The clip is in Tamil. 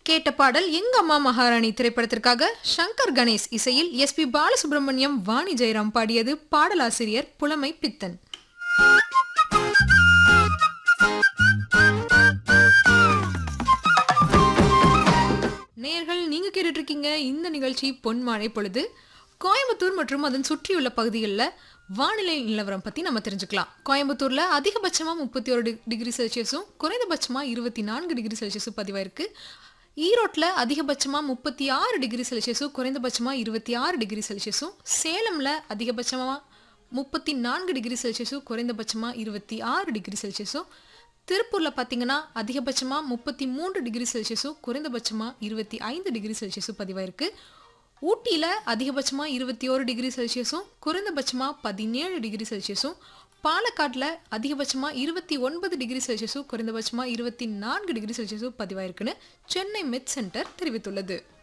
கேட்ட பாடல் எங்க அம்மா மகாராணி திரைப்படத்திற்காக சங்கர் கணேஷ் இசையில் எஸ்பி பாலசுப்ரமணியம் வாணி ஜெயராம் பாடியது பாடலாசிரியர் புலமை பித்தன் நேயர்கள் நீங்க கேட்டுட்டு இருக்கீங்க இந்த நிகழ்ச்சி பொன்மாலை பொழுது கோயம்புத்தூர் மற்றும் அதன் சுற்றியுள்ள பகுதிகளில் வானிலை நிலவரம் பத்தி நம்ம தெரிஞ்சுக்கலாம் கோயம்புத்தூர்ல அதிகபட்சமா முப்பத்தி ஒரு டிகிரி செல்சியஸும் குறைந்தபட்சமா இருபத்தி நான்கு டிகிரி செல்சியஸும் பதிவாயிருக்கு ஈரோட்டில் அதிகபட்சமாக முப்பத்தி ஆறு டிகிரி செல்சியஸும் குறைந்தபட்சமாக இருபத்தி ஆறு டிகிரி செல்சியஸும் சேலமில் அதிகபட்சமாக முப்பத்தி நான்கு டிகிரி செல்சியஸும் குறைந்தபட்சமாக இருபத்தி ஆறு டிகிரி செல்சியஸும் திருப்பூரில் பார்த்தீங்கன்னா அதிகபட்சமாக முப்பத்தி மூன்று டிகிரி செல்சியஸும் குறைந்தபட்சமாக இருபத்தி ஐந்து டிகிரி செல்சியஸும் பதிவாயிருக்கு ஊட்டியில் அதிகபட்சமாக இருபத்தி ஓரு டிகிரி செல்சியஸும் குறைந்தபட்சமாக பதினேழு டிகிரி செல்சியஸும் பாலக்காட்டில் அதிகபட்சமாக இருபத்தி ஒன்பது டிகிரி செல்சியஸும் குறைந்தபட்சமாக இருபத்தி நான்கு டிகிரி செல்சியஸும் பதிவாயிருக்குன்னு சென்னை மெட் சென்டர் தெரிவித்துள்ளது